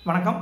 வணக்கம்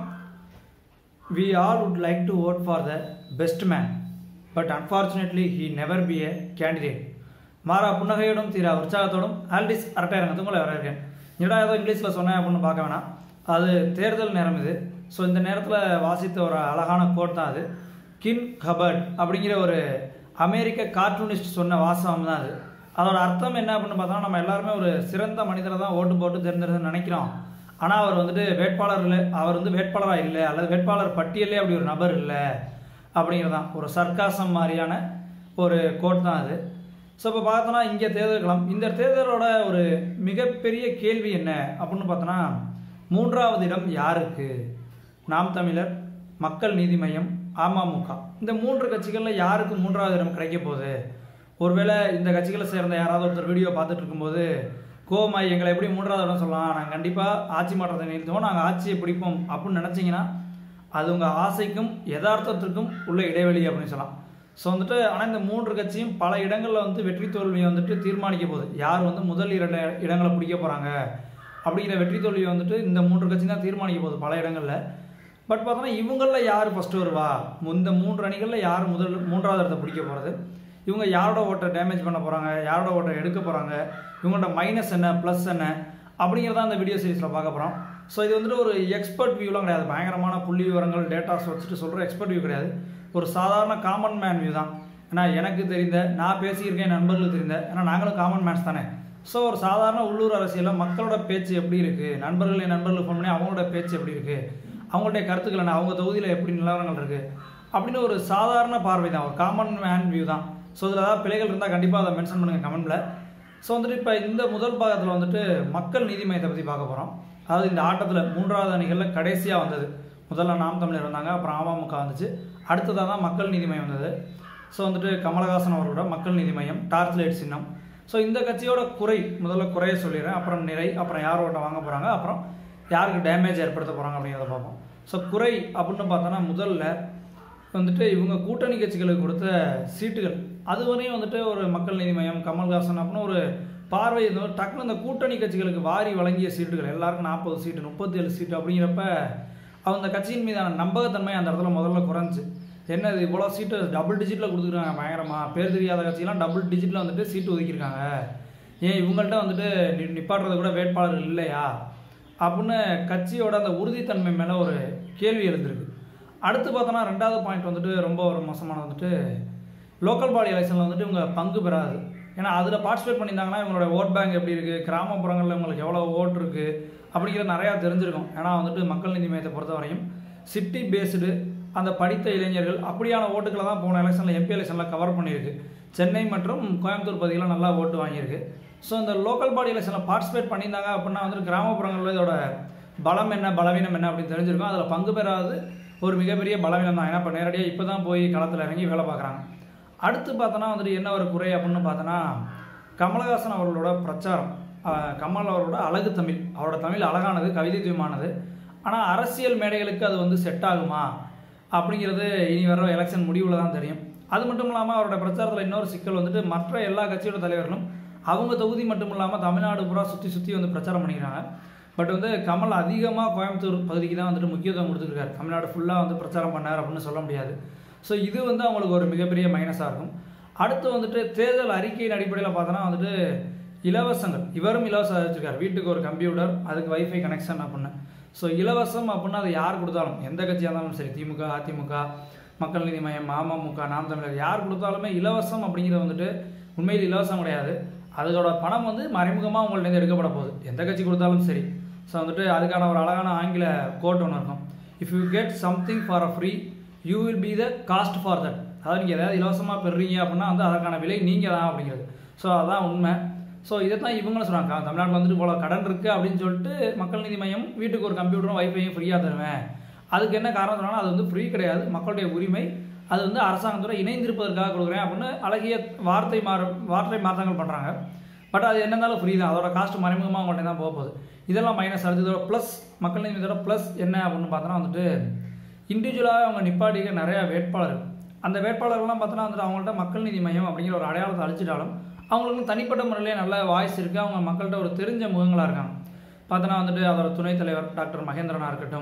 we all would like to vote for the best man but unfortunately he never be a candidate மாறா புன்னகையோடும் தீரா உற்சாகத்தோடும் Altis அரட்டையரங்கத்து உங்களை வரவேற்கிறேன் என்னடா ஏதோ இங்கிலீஷில் சொன்னேன் அப்படின்னு பார்க்க வேணாம் அது தேர்தல் நேரம் இது ஸோ இந்த நேரத்தில் வாசித்த ஒரு அழகான கோட் தான் அது கின் ஹபர்ட் அப்படிங்கிற ஒரு அமெரிக்க கார்ட்டூனிஸ்ட் சொன்ன வாசகம் தான் அது அதோட அர்த்தம் என்ன அப்படின்னு பார்த்தோம்னா நம்ம எல்லாருமே ஒரு சிறந்த மனிதரை தான் ஓட்டு போட்டு தேர்ந்தெடுத்து நினைக்கிறோம் ஆனால் அவர் வந்துட்டு வேட்பாளர் இல்லை அவர் வந்து வேட்பாளராக இல்லை அல்லது வேட்பாளர் பட்டியலே அப்படி ஒரு நபர் இல்லை அப்படிங்கிறது தான் ஒரு சர்க்காசம் மாதிரியான ஒரு கோட் தான் அது ஸோ இப்போ பார்த்தோன்னா இங்கே தேர்தல் களம் இந்த தேர்தலோட ஒரு மிகப்பெரிய கேள்வி என்ன அப்படின்னு பார்த்தோன்னா மூன்றாவது இடம் யாருக்கு நாம் தமிழர் மக்கள் நீதி மையம் அமமுக இந்த மூன்று கட்சிகளில் யாருக்கு மூன்றாவது இடம் கிடைக்க போகுது ஒருவேளை இந்த கட்சிகளை சேர்ந்த யாராவது ஒருத்தர் வீடியோ பார்த்துட்டு இருக்கும்போது கோமாய் எங்களை எப்படி மூன்றாவது இடம் சொல்லலாம் நாங்கள் கண்டிப்பாக ஆட்சி மாற்றத்தை நிறுத்துவோம் நாங்கள் ஆட்சியை பிடிப்போம் அப்படின்னு நினச்சிங்கன்னா அது உங்கள் ஆசைக்கும் யதார்த்தத்திற்கும் உள்ள இடைவெளி அப்படின்னு சொல்லலாம் ஸோ வந்துட்டு ஆனால் இந்த மூன்று கட்சியும் பல இடங்களில் வந்து வெற்றி தோல்வியை வந்துட்டு தீர்மானிக்க போகுது யார் வந்து முதல் இரண்டு இடங்களை பிடிக்க போகிறாங்க அப்படிங்கிற வெற்றி தோல்வியை வந்துட்டு இந்த மூன்று கட்சி தான் தீர்மானிக்க போகுது பல இடங்களில் பட் பார்த்தோன்னா இவங்களில் யார் ஃபஸ்ட்டு வருவா இந்த மூன்று அணிகளில் யார் முதல் மூன்றாவது இடத்தை பிடிக்க போகிறது இவங்க யாரோட ஓட்டை டேமேஜ் பண்ண போகிறாங்க யாரோட ஓட்டை எடுக்க போகிறாங்க இவங்களோட மைனஸ் என்ன ப்ளஸ் என்ன அப்படிங்கிறத அந்த வீடியோ சீரிஸில் பார்க்க போகிறோம் ஸோ இது வந்துட்டு ஒரு எக்ஸ்பர்ட் வியூலாம் கிடையாது பயங்கரமான புள்ளி விவரங்கள் டேட்டாஸ் வச்சுட்டு சொல்கிற எக்ஸ்பர்ட் வியூ கிடையாது ஒரு சாதாரண காமன் மேன் வியூ தான் ஏன்னா எனக்கு தெரிந்த நான் பேசியிருக்கேன் நண்பர்களுக்கு தெரிந்த ஏன்னா நாங்களும் காமன் மேன்ஸ் தானே ஸோ ஒரு சாதாரண உள்ளூர் அரசியலில் மக்களோட பேச்சு எப்படி இருக்குது நண்பர்கள் என் நண்பர்களுக்கு ஃபோன் பண்ணி அவங்களோட பேச்சு எப்படி இருக்குது அவங்களுடைய கருத்துக்கள் என்ன அவங்க தொகுதியில் எப்படி நிலவரங்கள் இருக்குது அப்படின்னு ஒரு சாதாரண பார்வை தான் ஒரு காமன் மேன் வியூ தான் ஸோ இதில் ஏதாவது பிழைகள் இருந்தால் கண்டிப்பாக அதை மென்ஷன் பண்ணுங்கள் கமெண்ட்டில் ஸோ வந்துட்டு இப்போ இந்த முதல் பாகத்தில் வந்துட்டு மக்கள் நீதி மையத்தை பற்றி பார்க்க போகிறோம் அதாவது இந்த ஆட்டத்தில் மூன்றாவது அணிகளில் கடைசியாக வந்தது முதல்ல நாம் தமிழர் வந்தாங்க அப்புறம் அமமுக வந்துச்சு அடுத்ததாக தான் மக்கள் நீதி மையம் வந்தது ஸோ வந்துட்டு கமலஹாசன் அவர்களோட மக்கள் நீதி மையம் டார்ச் லைட் சின்னம் ஸோ இந்த கட்சியோட குறை முதல்ல குறைய சொல்லிடுறேன் அப்புறம் நிறை அப்புறம் யார் ஓட்ட வாங்க போகிறாங்க அப்புறம் யாருக்கு டேமேஜ் ஏற்படுத்த போகிறாங்க அப்படிங்கிறத பார்ப்போம் ஸோ குறை அப்படின்னு பார்த்தோன்னா முதல்ல வந்துட்டு இவங்க கூட்டணி கட்சிகளுக்கு கொடுத்த சீட்டுகள் அது வரையும் வந்துட்டு ஒரு மக்கள் நீதி மையம் கமல்ஹாசன் அப்படின்னு ஒரு பார்வை இருந்தோம் டக்குனு இந்த கூட்டணி கட்சிகளுக்கு வாரி வழங்கிய சீட்டுகள் எல்லாருக்கும் நாற்பது சீட்டு முப்பத்தி ஏழு சீட்டு அப்படிங்கிறப்ப அவங்க கட்சியின் மீதான நம்பகத்தன்மை அந்த இடத்துல முதல்ல குறைஞ்சி என்னது இவ்வளோ சீட்டு டபுள் டிஜிட்டில் கொடுத்துருக்காங்க பயங்கரமாக பேர் தெரியாத கட்சியெல்லாம் டபுள் டிஜிட்டில் வந்துட்டு சீட்டு ஒதுக்கியிருக்காங்க ஏன் இவங்கள்ட்ட வந்துட்டு நி நிப்பாட்டுறது கூட வேட்பாளர் இல்லையா அப்படின்னு கட்சியோட அந்த உறுதித்தன்மை மேலே ஒரு கேள்வி எழுந்திருக்கு அடுத்து பார்த்தோன்னா ரெண்டாவது பாயிண்ட் வந்துட்டு ரொம்ப ஒரு மோசமான வந்துட்டு லோக்கல் பாடி எலெக்ஷனில் வந்துட்டு இவங்க பங்கு பெறாது ஏன்னா அதில் பார்ட்டிசிபேட் பண்ணியிருந்தாங்கன்னா இவங்களோட ஓட் பேங்க் எப்படி இருக்குது கிராமப்புறங்களில் இவங்களுக்கு எவ்வளோ ஓட் இருக்குது அப்படிங்கிறது நிறையா தெரிஞ்சிருக்கும் ஏன்னா வந்துட்டு மக்கள் நீதி மையத்தை பொறுத்த வரையும் சிட்டி பேஸ்டு அந்த படித்த இளைஞர்கள் அப்படியான ஓட்டுகளை தான் போன எலெக்ஷனில் எம்பி எலெக்ஷனில் கவர் பண்ணியிருக்கு சென்னை மற்றும் கோயம்புத்தூர் பகுதியில் நல்லா ஓட்டு வாங்கியிருக்கு ஸோ இந்த லோக்கல் பாடி எலெக்ஷனில் பார்ட்டிசிபேட் பண்ணியிருந்தாங்க அப்படின்னா வந்துட்டு கிராமப்புறங்களில் இதோட பலம் என்ன பலவீனம் என்ன அப்படின்னு தெரிஞ்சிருக்கும் அதில் பங்கு பெறாது ஒரு மிகப்பெரிய பலவீனம் தான் ஏன்னா இப்போ நேரடியாக இப்போ தான் போய் களத்தில் இறங்கி வேலை பார்க்குறாங்க அடுத்து பார்த்தோன்னா வந்துட்டு என்ன ஒரு குறை அப்படின்னு பார்த்தோன்னா கமலஹாசன் அவர்களோட பிரச்சாரம் கமல் அவரோட அழகு தமிழ் அவரோட தமிழ் அழகானது கவிதைத்துவமானது ஆனால் அரசியல் மேடைகளுக்கு அது வந்து செட் ஆகுமா அப்படிங்கிறது இனி வர எலெக்ஷன் முடிவில் தான் தெரியும் அது மட்டும் இல்லாமல் அவரோட பிரச்சாரத்தில் இன்னொரு சிக்கல் வந்துட்டு மற்ற எல்லா கட்சியோட தலைவர்களும் அவங்க தொகுதி மட்டும் இல்லாமல் தமிழ்நாடு பூரா சுற்றி சுற்றி வந்து பிரச்சாரம் பண்ணிக்கிறாங்க பட் வந்து கமல் அதிகமாக கோயம்புத்தூர் பகுதிக்கு தான் வந்துட்டு முக்கியத்துவம் கொடுத்துருக்காரு தமிழ்நாடு ஃபுல்லாக வந்து பிரச்சாரம் பண்ணார் அப்படின்னு சொல்ல முடியாது ஸோ இது வந்து அவங்களுக்கு ஒரு மிகப்பெரிய மைனஸாக இருக்கும் அடுத்து வந்துட்டு தேர்தல் அறிக்கையின் அடிப்படையில் பார்த்தோன்னா வந்துட்டு இலவசங்கள் இவரும் இலவசம் அறிவிச்சிருக்காரு வீட்டுக்கு ஒரு கம்ப்யூட்டர் அதுக்கு வைஃபை கனெக்ஷன் அப்படின்னு ஸோ இலவசம் அப்படின்னா அது யார் கொடுத்தாலும் எந்த கட்சியாக இருந்தாலும் சரி திமுக அதிமுக மக்கள் நீதி மையம் அமமுக நாம் தமிழர் யார் கொடுத்தாலுமே இலவசம் அப்படிங்கிறது வந்துட்டு உண்மையில் இலவசம் கிடையாது அதோட பணம் வந்து மறைமுகமாக உங்கள்ட்ட எடுக்கப்பட போகுது எந்த கட்சி கொடுத்தாலும் சரி ஸோ வந்துட்டு அதுக்கான ஒரு அழகான ஆங்கில கோட் ஒன்று இருக்கும் if you get something for a free you will be the cost for that அதாவது நீங்கள் எதாவது இலவசமாக பெறுறீங்க அப்படின்னா வந்து அதற்கான விலை நீங்கள் தான் அப்படிங்கிறது ஸோ அதான் உண்மை ஸோ இதை தான் இவங்களும் சொல்கிறாங்க தமிழ்நாட்டில் வந்துட்டு போல கடன் இருக்குது அப்படின்னு சொல்லிட்டு மக்கள் நீதி மையம் வீட்டுக்கு ஒரு கம்ப்யூட்டரும் வைஃபையும் ஃப்ரீயாக தருவேன் அதுக்கு என்ன காரணம் சொன்னாலும் அது வந்து ஃப்ரீ கிடையாது மக்களுடைய உரிமை அது வந்து அரசாங்கத்தோட இணைந்திருப்பதற்காக கொடுக்குறேன் அப்படின்னு அழகிய வார்த்தை மாற வார்த்தை மாற்றங்கள் பண்ணுறாங்க பட் அது என்ன இருந்தாலும் ஃப்ரீ தான் அதோட காஸ்ட் மறைமுகமாக அவங்கள்ட்ட தான் போக போகுது இதெல்லாம் மைனஸ் அடுத்து இதோட ப்ளஸ் மக்கள் நீதி இதோட ப்ளஸ் என்ன அப்படின்னு பார்த்தோன்னா வந்துட்டு இண்டிவிஜுவலாக அவங்க நிப்பாட்டிக்க நிறையா வேட்பாளர்கள் அந்த வேட்பாளர்கள்லாம் பார்த்தோன்னா வந்துட்டு அவங்கள்ட்ட மக்கள் நீதி மையம் அப்படிங்கிற ஒரு அடையாளத்தை அழிச்சிட்டாலும் அவங்களுக்கு தனிப்பட்ட முறையிலே நல்ல வாய்ஸ் இருக்குது அவங்க மக்கள்கிட்ட ஒரு தெரிஞ்ச முகங்களாக இருக்காங்க பார்த்தோன்னா வந்துட்டு அதோட துணைத் தலைவர் டாக்டர் மகேந்திரனாக இருக்கட்டும்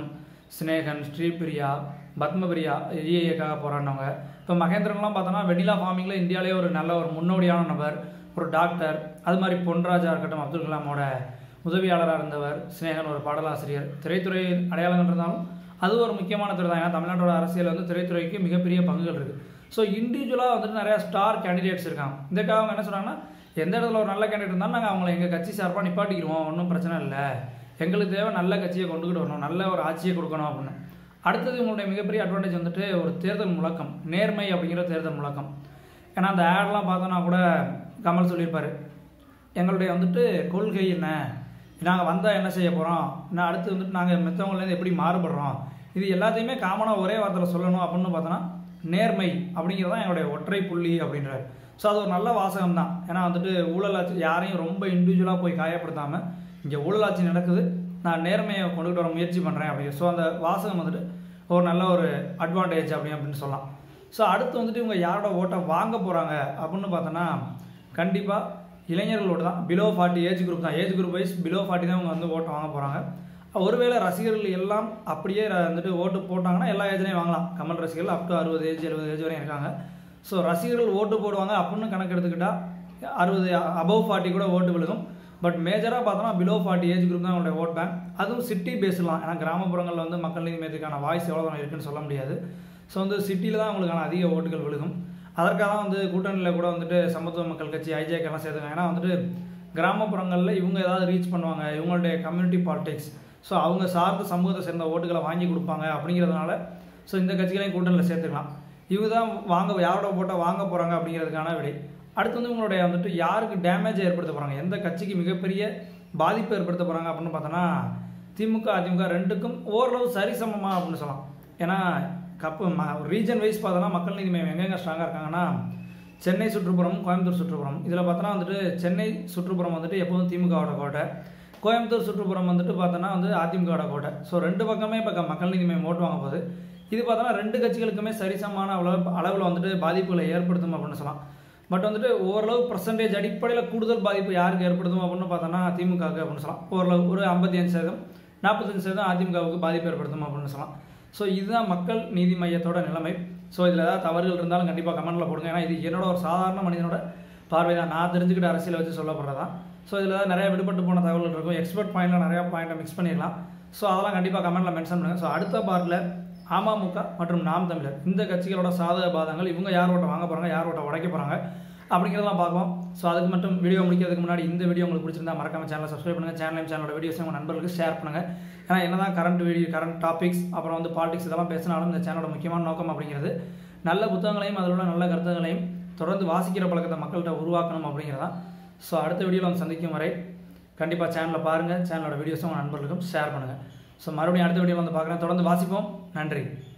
ஸ்னேகன் ஸ்ரீபிரியா பத்மபிரியா இஏஏக்காக போராடினவங்க இப்போ மகேந்திரன்லாம் பார்த்தோன்னா வெண்ணிலா ஃபார்மிங்கில் இந்தியாவிலே ஒரு நல்ல ஒரு முன்னோடியான நபர் ஒரு டாக்டர் அது மாதிரி பொன்ராஜா இருக்கட்டும் அப்துல் கலாமோட உதவியாளராக இருந்தவர் ஸ்னேகன் ஒரு பாடலாசிரியர் திரைத்துறை அடையாளங்கள் இருந்தாலும் அது ஒரு முக்கியமான துறை தான் ஏன்னா தமிழ்நாட்டோட அரசியல் வந்து திரைத்துறைக்கு மிகப்பெரிய பங்குகள் இருக்குது ஸோ இண்டிவிஜுவலாக வந்துட்டு நிறையா ஸ்டார் கேண்டிடேட்ஸ் இருக்காங்க இதுக்காக அவங்க என்ன சொல்கிறாங்கன்னா எந்த இடத்துல ஒரு நல்ல கேண்டிடேட் இருந்தாலும் நாங்கள் அவங்களை எங்கள் கட்சி சார்பாக நிப்பாட்டிக்கிடுவோம் ஒன்றும் பிரச்சனை இல்லை எங்களுக்கு தேவை நல்ல கட்சியை கொண்டுக்கிட்டு வரணும் நல்ல ஒரு ஆட்சியை கொடுக்கணும் அப்படின்னு அடுத்தது உங்களுடைய மிகப்பெரிய அட்வான்டேஜ் வந்துட்டு ஒரு தேர்தல் முழக்கம் நேர்மை அப்படிங்கிற தேர்தல் முழக்கம் ஏன்னா அந்த ஆட்லாம் பார்த்தோன்னா கூட கமல் சொல்லியிருப்பாரு எங்களுடைய வந்துட்டு கொள்கை என்ன நாங்கள் வந்தால் என்ன செய்ய போகிறோம் நான் அடுத்து வந்துட்டு நாங்கள் மற்றவங்கலேருந்து எப்படி மாறுபடுறோம் இது எல்லாத்தையுமே காமனாக ஒரே வார்த்தையில் சொல்லணும் அப்படின்னு பார்த்தோன்னா நேர்மை அப்படிங்கிறது தான் எங்களுடைய ஒற்றை புள்ளி அப்படின்றாரு ஸோ அது ஒரு நல்ல வாசகம் தான் ஏன்னா வந்துட்டு ஊழலாட்சி யாரையும் ரொம்ப இண்டிவிஜுவலாக போய் காயப்படுத்தாமல் இங்கே ஊழலாட்சி நடக்குது நான் நேர்மையை கொண்டுகிட்டு வர முயற்சி பண்ணுறேன் அப்படி ஸோ அந்த வாசகம் வந்துட்டு ஒரு நல்ல ஒரு அட்வான்டேஜ் அப்படி அப்படின்னு சொல்லலாம் ஸோ அடுத்து வந்துட்டு இவங்க யாரோட ஓட்டை வாங்க போகிறாங்க அப்படின்னு பார்த்தோன்னா கண்டிப்பாக இளைஞர்களோட தான் பிலோ ஃபார்ட்டி ஏஜ் குரூப் தான் age group wise below forty தான் இவங்க வந்து ஓட்டை வாங்க போகிறாங்க ஒருவேளை ரசிகர்கள் எல்லாம் அப்படியே ர- வந்துட்டு ஓட்டு போட்டாங்கன்னா எல்லா ஏஜ்லேயும் வாங்கலாம் கமல் ரசிகர்கள் அப் டு அறுபது ஏஜ் எழுபது ஏஜ் வரையும் இருக்காங்க ஸோ ரசிகர்கள் ஓட்டு போடுவாங்க அப்படின்னு கணக்கு எடுத்துக்கிட்டால் அறுபது அபவ் ஃபார்ட்டி கூட ஓட்டு விழுகும் பட் மேஜராக பார்த்தோன்னா பிலோ ஃபார்ட்டி ஏஜ் குரூப் தான் அவங்களுடைய ஓட் பேங்க் அதுவும் சிட்டி பேசலாம் ஏன்னா கிராமப்புறங்களில் வந்து மக்கள் நீதி மையத்துக்கான வாய்ஸ் எவ்வளோ தூரம் இருக்குன்னு சொல்ல முடியாது ஸோ வந்து சிட்டியில் தான் அவங்களுக்கான அதிக ஓட்டுகள் விழுகும் அதற்காக தான் வந்து கூட்டணியில் கூட வந்துட்டு சமத்துவ மக்கள் கட்சி ஐஜேக் எல்லாம் சேர்த்துக்காங்க ஏன்னா வந்துட்டு கிராமப்புறங்களில் இவங்க ஏதாவது ரீச் பண்ணுவாங்க இவங்களுடைய கம்யூனிட்டி பாலிடிக்ஸ் ஸோ அவங்க சார்ந்த சமூகத்தை சேர்ந்த ஓட்டுகளை வாங்கி கொடுப்பாங்க அப்படிங்கிறதுனால ஸோ இந்த கட்சிகளையும் கூட்டணியில் சேர்த்துக்கலாம் இவங்க தான் வாங்க யாரோட போட்டால் வாங்க போகிறாங்க அப்படிங்கிறதுக்கான விடை அடுத்து வந்து உங்களுடைய வந்துட்டு யாருக்கு டேமேஜ் ஏற்படுத்த போகிறாங்க எந்த கட்சிக்கு மிகப்பெரிய பாதிப்பு ஏற்படுத்த போகிறாங்க அப்படின்னு பார்த்தோன்னா திமுக அதிமுக ரெண்டுக்கும் ஓரளவு சரிசமமா அப்படின்னு சொல்லலாம் ஏன்னா கப்பு ரீஜன் வைஸ் பார்த்தோன்னா மக்கள் நீதி மையம் எங்கெங்க ஸ்ட்ராங்காக இருக்காங்கன்னா சென்னை சுற்றுப்புறம் கோயம்புத்தூர் சுற்றுப்புறம் இதில் பார்த்தோன்னா வந்துட்டு சென்னை சுற்றுப்புறம் வந்துட்டு எப்போதும் திமுகவோட கோட்டை கோயம்புத்தூர் சுற்றுப்புறம் வந்துட்டு பார்த்தோன்னா வந்து அதிமுகவோட கோட்டை ஸோ ரெண்டு பக்கமே இப்போ மக்கள் நீதி மையம் ஓட்டு வாங்க போகுது இது பார்த்தோன்னா ரெண்டு கட்சிகளுக்குமே சரிசமான அளவு அளவில் வந்துட்டு பாதிப்புகளை ஏற்படுத்தும் அப்படின்னு சொல்லலாம் பட் வந்துட்டு ஓரளவு பர்சன்டேஜ் அடிப்படையில் கூடுதல் பாதிப்பு யாருக்கு ஏற்படுத்தும் அப்படின்னு பார்த்தோன்னா திமுகவுக்கு அப்படின்னு சொல்லலாம் ஓரளவு ஒரு ஐம்பத்தி அஞ்சு சதவீதம் நாற்பத்தஞ்சு சதவீதம் அதிமுகவுக்கு பாதிப்பு ஏற்படுத்தும் அப்படின்னு சொல்லலாம் ஸோ இதுதான் மக்கள் நீதி மையத்தோட நிலைமை ஸோ இதில் ஏதாவது தவறுகள் இருந்தாலும் கண்டிப்பாக கமெண்ட்டில் போடுங்க ஏன்னா இது என்னோட ஒரு சாதாரண மனிதனோட பார்வை தான் நான் தெரிஞ்சுக்கிட்ட அரசியலை வச்சு சொல்லப்படுறதான் ஸோ இதில் ஏதாவது நிறைய விடுபட்டு போன தகவல்கள் இருக்கும் எக்ஸ்பர்ட் பாயிண்டில் நிறையா பாயிண்ட்டை மிக்ஸ் பண்ணிடலாம் ஸோ அதெல்லாம் கண்டிப்பாக கமெண்ட்டில் மென்ஷன் பண்ணுங்கள் ஸோ அடுத்த பார்ட்டில் அமமுக மற்றும் நாம் தமிழர் இந்த கட்சிகளோட சாதக பாதங்கள் இவங்க யார் ஓட்ட வாங்க போகிறாங்க யார் ஓட்ட உடைக்க போகிறாங்க அப்படிங்கிறதெல்லாம் பார்ப்போம் ஸோ அதுக்கு மட்டும் வீடியோ முடிக்கிறதுக்கு முன்னாடி இந்த வீடியோ உங்களுக்கு பிடிச்சிருந்தா மறக்காம சேனலை சப்ஸ்கிரைப் பண்ணுங்கள் சேனலையும் சேனலோட வீடியோஸையும் உங்கள் நண்பர்களுக்கு ஷேர் பண்ணுங்கள் ஏன்னா என்னதான் கரண்ட் வீடியோ கரண்ட் டாபிக்ஸ் அப்புறம் வந்து பாலிடிக்ஸ் இதெல்லாம் பேசினாலும் இந்த சேனலோட முக்கியமான நோக்கம் அப்படிங்கிறது நல்ல புத்தகங்களையும் அதில் உள்ள நல்ல கருத்துகளையும் தொடர்ந்து வாசிக்கிற பழக்கத்தை மக்கள்கிட்ட உருவாக்கணும் அப்படிங்கிறதான் ஸோ அடுத்த வீடியோவில் வந்து சந்திக்கும் வரை கண்டிப்பாக சேனலை பாருங்கள் சேனலோட வீடியோஸும் உங்கள் நண்பர்களுக்கும் ஷேர் பண்ணுங்கள் ஸோ மறுபடியும் அடுத்த வீடியோவில் வந்து பார்க்குறேன் தொடர்ந்து வாசிப்போம் நன்றி